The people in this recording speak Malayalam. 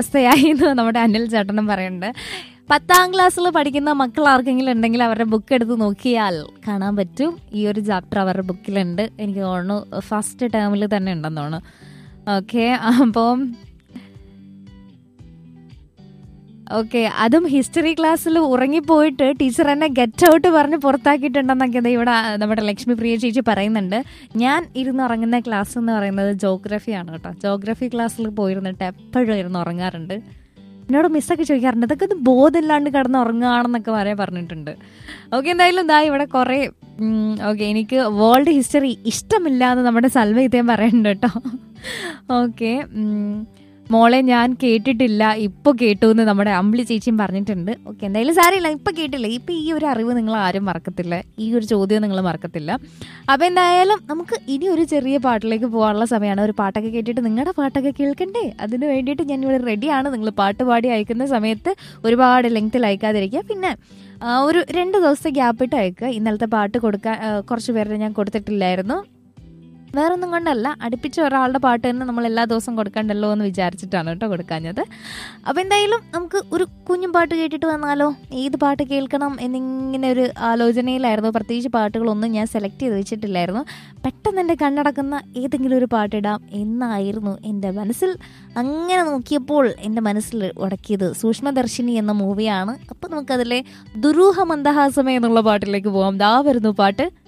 അവസ്ഥയായി എന്ന് നമ്മുടെ അനിൽ ചേട്ടനും പറയുന്നുണ്ട് പത്താം ക്ലാസ്സിൽ പഠിക്കുന്ന മക്കൾ ആർക്കെങ്കിലും ഉണ്ടെങ്കിൽ അവരുടെ ബുക്ക് എടുത്ത് നോക്കിയാൽ കാണാൻ പറ്റും ഈ ഒരു ചാപ്റ്റർ അവരുടെ ബുക്കിലുണ്ട് എനിക്ക് തോന്നുന്നു ഫസ്റ്റ് ടേമിൽ തന്നെ ഉണ്ടെന്ന് തോന്നുന്നു ഓക്കെ അപ്പം ഓക്കെ അതും ഹിസ്റ്ററി ക്ലാസ്സിൽ ഉറങ്ങിപ്പോയിട്ട് ടീച്ചർ എന്നെ ഗെറ്റ് ഔട്ട് പറഞ്ഞ് പുറത്താക്കിയിട്ടുണ്ടെന്നൊക്കെ ദേ ഇവിടെ നമ്മുടെ ലക്ഷ്മി പ്രിയ ചേച്ചി പറയുന്നുണ്ട് ഞാൻ ഇരുന്ന് ഉറങ്ങുന്ന ക്ലാസ് എന്ന് പറയുന്നത് ജോഗ്രഫിയാണ് കേട്ടോ ജോഗ്രഫി ക്ലാസ്സിൽ പോയിരുന്നിട്ട് എപ്പോഴും ഇരുന്ന് ഉറങ്ങാറുണ്ട് എന്നോട് മിസ്സൊക്കെ ചോദിക്കാറുണ്ട് ഇതൊക്കെ ഇത് ബോധമില്ലാണ്ട് കിടന്ന് ഉറങ്ങുകയാണെന്നൊക്കെ വരെ പറഞ്ഞിട്ടുണ്ട് ഓക്കെ എന്തായാലും ഇതാ ഇവിടെ കുറേ ഓക്കെ എനിക്ക് വേൾഡ് ഹിസ്റ്ററി ഇഷ്ടമില്ല എന്ന് നമ്മുടെ സൽവ ഇതേം പറയുന്നുണ്ട് കേട്ടോ ഓക്കെ മോളെ ഞാൻ കേട്ടിട്ടില്ല ഇപ്പോൾ കേട്ടു എന്ന് നമ്മുടെ അമ്പിളി ചേച്ചിയും പറഞ്ഞിട്ടുണ്ട് ഓക്കെ എന്തായാലും സാരമില്ല ഇപ്പം കേട്ടില്ല ഇപ്പം ഈ ഒരു അറിവ് നിങ്ങൾ ആരും മറക്കത്തില്ല ഈ ഒരു ചോദ്യം നിങ്ങൾ മറക്കത്തില്ല അപ്പം എന്തായാലും നമുക്ക് ഇനി ഒരു ചെറിയ പാട്ടിലേക്ക് പോകാനുള്ള സമയമാണ് ഒരു പാട്ടൊക്കെ കേട്ടിട്ട് നിങ്ങളുടെ പാട്ടൊക്കെ കേൾക്കണ്ടേ അതിന് വേണ്ടിയിട്ട് ഞാൻ ഇവിടെ റെഡിയാണ് നിങ്ങൾ പാട്ട് പാടി അയക്കുന്ന സമയത്ത് ഒരുപാട് ലെങ്ത്തിൽ അയക്കാതിരിക്കുക പിന്നെ ആ, ഒരു രണ്ട് ദിവസത്തെ ഗ്യാപ്പിട്ട് അയക്കുക ഇന്നലത്തെ പാട്ട് കൊടുക്കാൻ ആ, കുറച്ച് പേരുടെ ഞാൻ കൊടുത്തിട്ടില്ലായിരുന്നു വേറൊന്നും കൊണ്ടല്ല അടുപ്പിച്ച ഒരാളുടെ പാട്ട് തന്നെ നമ്മൾ എല്ലാ ദിവസവും കൊടുക്കണ്ടല്ലോ എന്ന് വിചാരിച്ചിട്ടാണ് കേട്ടോ കൊടുക്കാഞ്ഞത് അപ്പോൾ എന്തായാലും നമുക്ക് ഒരു കുഞ്ഞും പാട്ട് കേട്ടിട്ട് വന്നാലോ ഏത് പാട്ട് കേൾക്കണം എന്നിങ്ങനെ ഒരു ആലോചനയിലായിരുന്നു പ്രത്യേകിച്ച് പാട്ടുകളൊന്നും ഞാൻ സെലക്ട് ചെയ്ത് വെച്ചിട്ടില്ലായിരുന്നു പെട്ടെന്ന് എൻ്റെ കണ്ണടക്കുന്ന ഏതെങ്കിലും ഒരു പാട്ടിടാം എന്നായിരുന്നു എൻ്റെ മനസ്സിൽ അങ്ങനെ നോക്കിയപ്പോൾ എൻ്റെ മനസ്സിൽ ഉടക്കിയത് സൂക്ഷ്മദർശിനി എന്ന മൂവിയാണ് അപ്പോൾ നമുക്കതിലെ ദുരൂഹ മന്ദഹാസമേ എന്നുള്ള പാട്ടിലേക്ക് പോകാം ദാ വരുന്നു പാട്ട്